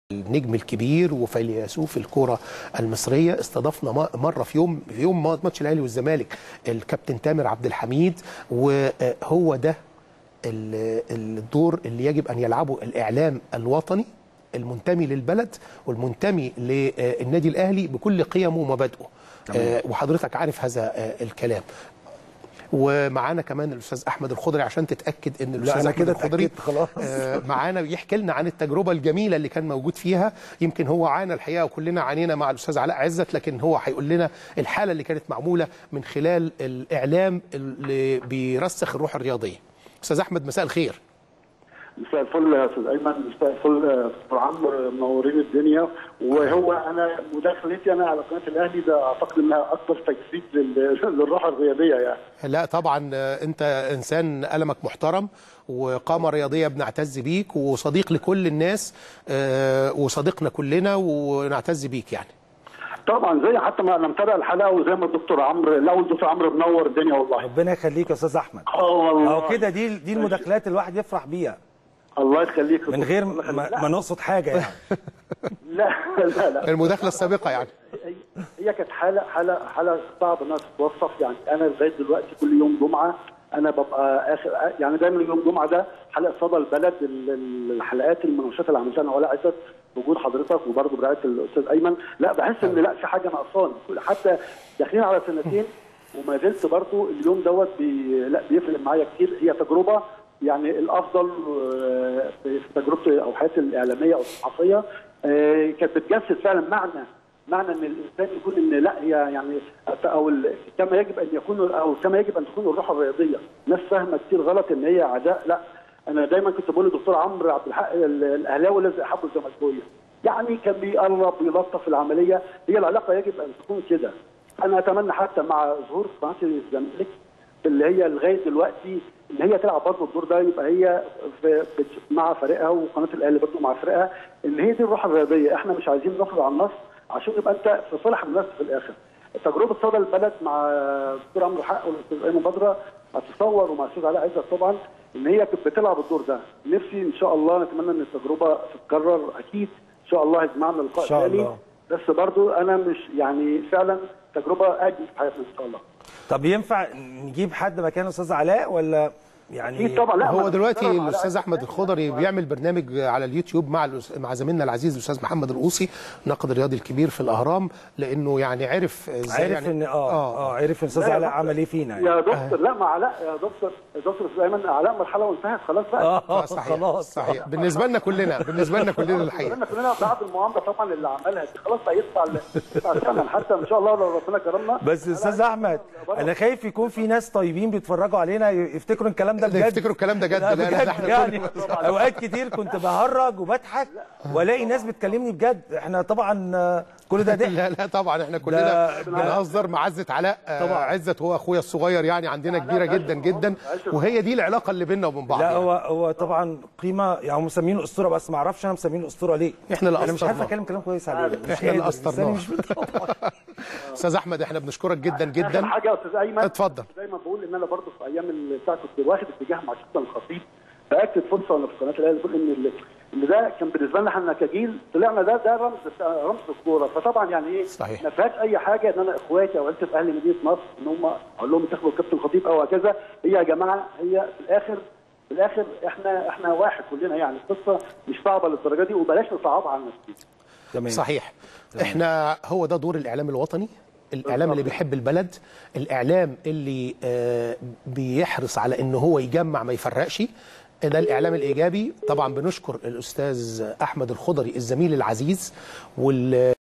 النجم الكبير وفيلسوف الكرة المصرية استضفنا م- مرة في يوم في يوم ماتش الأهلي والزمالك الكابتن تامر عبد الحميد وهو ده ال- الدور اللي يجب أن يلعبه الإعلام الوطني المنتمي للبلد والمنتمي للنادي الأهلي بكل قيمه ومبادئه آه، وحضرتك عارف هذا آه، الكلام ومعانا كمان الاستاذ احمد الخضري عشان تتاكد ان الاستاذ أنا احمد كده الخضري اتأكدت خلاص. آه، معانا بيحكي لنا عن التجربه الجميله اللي كان موجود فيها يمكن هو عانى الحقيقه وكلنا عانينا مع الاستاذ علاء عزت لكن هو هيقول لنا الحاله اللي كانت معموله من خلال الاعلام اللي بيرسخ الروح الرياضيه استاذ احمد مساء الخير مساء الفل يا استاذ ايمن مساء الفل يا استاذ عمرو منورين الدنيا وهو انا مداخلتي انا على قناه الاهلي ده اعتقد انها اكبر تجسيد لل- للروح الرياضيه يعني لا طبعا آه، انت انسان قلمك محترم وقامه رياضيه بنعتز بيك وصديق لكل الناس آه، وصديقنا كلنا ونعتز بيك يعني طبعا زي حتى ما انا متابع الحلقه وزي ما الدكتور عمرو لا الدكتور عمرو منور الدنيا والله ربنا يخليك يا استاذ احمد اه والله اهو كده دي دي المداخلات الواحد يفرح بيها الله يخليك من غير الله يخليك. ما, ما نقصد حاجه يعني لا لا لا المداخله السابقه يعني هي- هي كانت حاله حاله حاله صعب انها تتوصف يعني انا لغايه دلوقتي كل يوم جمعه انا ببقى اخر يعني دايما يوم جمعه ده حلقه صدى البلد ال- ال- الحلقات المناقشات اللي عملتها انا ولا عزت بوجود حضرتك وبرضه برعايه الاستاذ ايمن لا بحس ان لا في حاجه ناقصاني حتى داخلين على سنتين وما زلت برضه اليوم دوت بي لا بيفرق معايا كتير هي تجربه يعني الافضل آه، في في تجربتي او حياتي الاعلاميه او الصحفيه آه، كانت بتجسد فعلا معنى معنى ان الانسان يكون ان لا هي يعني او ال- كما يجب ان يكون او كما يجب ان تكون الروح الرياضيه، ناس فاهمه كتير غلط ان هي عداء لا انا دايما كنت بقول للدكتور عمرو عبد الحق ال- الاهلاوي الذي احب الزملكاويه يعني كان بيقرب يلطف العمليه هي العلاقه يجب ان تكون كده انا اتمنى حتى مع ظهور قناه الزمالك اللي هي لغايه دلوقتي ان هي تلعب برضه الدور ده يبقى هي في في- مع فريقها وقناه الاهلي برضه مع فريقها ان هي دي الروح الرياضيه احنا مش عايزين نخرج عن النص عشان يبقى انت في صالح الناس في الاخر. تجربه صدى البلد مع الدكتور عمرو حق والاستاذ ايمن بدره اتصور ومع الاستاذ علاء عزت طبعا ان هي كانت بتلعب الدور ده. نفسي ان شاء الله نتمنى ان التجربه تتكرر اكيد ان شاء الله يجمعنا لقاء إن شاء ثاني الله. بس برضو انا مش يعني فعلا تجربه اجمل في حياتنا ان شاء الله. طب ينفع نجيب حد مكان الاستاذ علاء ولا يعني اكيد طبعا لا هو ما دلوقتي نتكلم على الاستاذ أي احمد حاجة. الخضري بيعمل برنامج على اليوتيوب مع الأس- مع زميلنا العزيز الاستاذ محمد القوصي ناقد الرياضي الكبير في الاهرام لانه يعني عرف ازاي عرف يعني ان اه اه عرف ان الاستاذ لا يا علاء دكتور. عمل ايه فينا يعني يا دكتور لا مع علاء يا دكتور يا دكتور استاذ ايمن علاء مرحله وانتهت خلاص بقى اه صحيح خلاص صحيح بالنسبه لنا كلنا بالنسبه لنا كلنا الحقيقه كلنا كلنا بعد المعامله طبعا اللي عملها دي خلاص بقى يدفع ال- يدفع الثمن حتى ان شاء الله لو ربنا كرمنا بس استاذ احمد انا خايف يكون في ناس طيبين بيتفرجوا علينا يفتكروا الكلام ده ده بجد يفتكروا الكلام ده جد لا لا لا ده بجد احنا يعني كنا- اوقات كتير كنت بهرج وبضحك والاقي ناس بتكلمني بجد احنا طبعا آه، كل ده ضحك لا لا طبعا احنا كلنا ده- بنهزر مع عزت علاء آه، طبعا. عزت هو اخويا الصغير يعني عندنا كبيره جدا جدا وهي دي العلاقه اللي بيننا وبين بعض لا يعني. هو هو طبعا قيمه يعني هم مسمينه اسطوره بس ما اعرفش انا مسمينه اسطوره ليه احنا اللي انا مش عارف قصرناه. اتكلم كلام كويس عليه مش احنا اللي قادر، قصرناه. لساني مش بيطلع. استاذ احمد احنا بنشكرك جدا اخر جدا حاجه يا استاذ ايمن اتفضل. زي ما بقول ان انا برضه في ايام بتاع كنت واخد اتجاه مع كابتن الخطيب باكد فرصه وانا في قناه الاهلي بقول ان ال- ان ده كان بالنسبه لنا احنا كجيل طلعنا ده ده رمز رمز الكوره فطبعا يعني ايه صحيح. ما فيهاش اي حاجه ان انا اخواتي او عيلتي في اهل مدينه نصر ان هم اقول لهم انتخبوا الكابتن الخطيب او هكذا هي يا جماعه هي في الاخر في الاخر احنا احنا واحد كلنا يعني القصه مش صعبه للدرجه دي وبلاش نصعبها على نفسنا تمام صحيح احنا هو ده دور الاعلام الوطني الاعلام اللي بيحب البلد الاعلام اللي آه، بيحرص على ان هو يجمع ما يفرقش ده الاعلام الايجابي طبعا بنشكر الاستاذ احمد الخضري الزميل العزيز وال